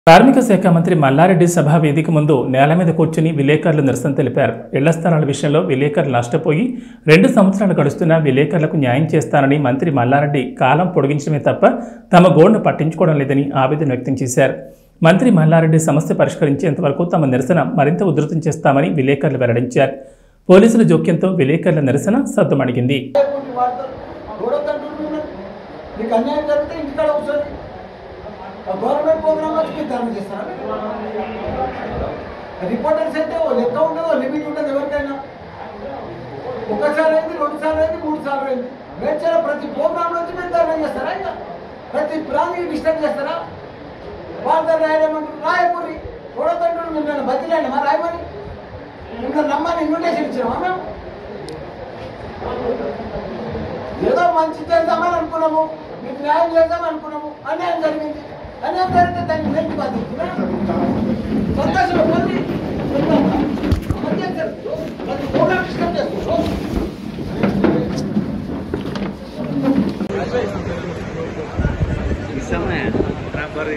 కార్మిక శాఖ మంత్రి మల్లారెడ్డి సభా వేదిక ముందు నేల మీద కూర్చుని విలేకరులు నిరసన తెలిపారు ఇళ్ల స్థలాల విషయంలో విలేకరులు నష్టపోయి రెండు సంవత్సరాలు గడుస్తున్నా విలేకరులకు న్యాయం చేస్తానని మంత్రి మల్లారెడ్డి కాలం పొడిగించడమే తప్ప తమ గోడును పట్టించుకోవడం లేదని ఆవేదన వ్యక్తం చేశారు మంత్రి మల్లారెడ్డి సమస్య పరిష్కరించేంత వరకు తమ నిరసన మరింత ఉధృతం చేస్తామని విలేకరులు వెల్లడించారు పోలీసుల జోక్యంతో విలేకరుల నిరసన సద్దుమణిగింది లేకుంటే వాడతారు గొడవతండ్రులు ఉన్నారు మీకు అన్యాయం జరిగితే ఇంటికాడ కూర్చొని ఆ గవర్నమెంట్ ప్రోగ్రామ్ వచ్చి మీరు ధర్మ చేస్తారా రిపోర్టర్స్ అయితే ఓ లెక్క ఉండదు ఓ లిమిట్ ఉండదు ఎవరికైనా ఒకసారి అయింది రెండు సార్లు అయింది మూడు సార్లు అయింది మేడ్చల ప్రతి ప్రోగ్రామ్ వచ్చి మీరు ధర్మ చేస్తారా ఇంకా ప్రతి ప్రాణిని డిస్టర్బ్ చేస్తారా వాళ్ళ రాయడమంటారు రాయపూరి గొడవతండ్రులు మిమ్మల్ని బతిలేండి మా రాయమని మిమ్మల్ని నమ్మని ఇన్విటేషన్ ఇచ్చినామా మేము ఏదో మంచి చేద్దామని అనుకున్నాము మీకు న్యాయం చేద్దాం అనుకున్నాము అన్యాయం జరిగింది అన్యాయం జరిగితే దాన్ని నెట్టి బాధించిన సంతోషం పొంది ప్రోగ్రామ్ డిస్టర్బ్ చేస్తున్నాం इस समय बराबर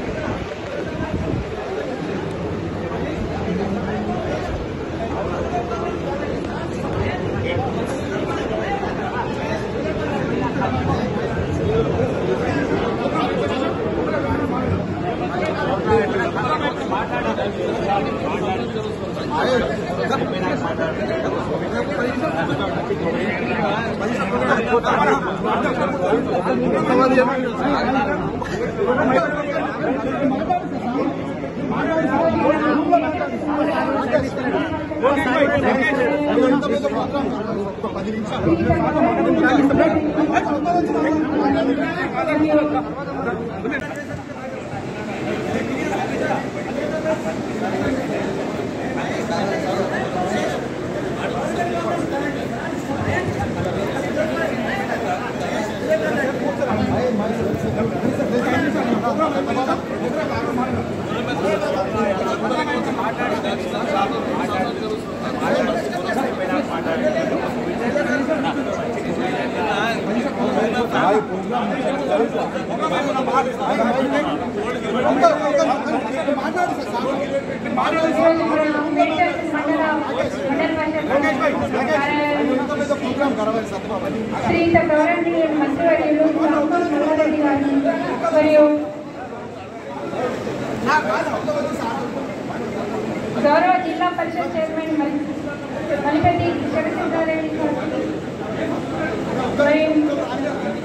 శ్రీత గౌరవనీయ మంత్రివర్యులు మల్లారెడ్డి గారిని మరియు గౌరవ జిల్లా పరిషత్ చైర్మన్ మల్- మలిపెట్టి జగసింహారెడ్డి గారికి మరియు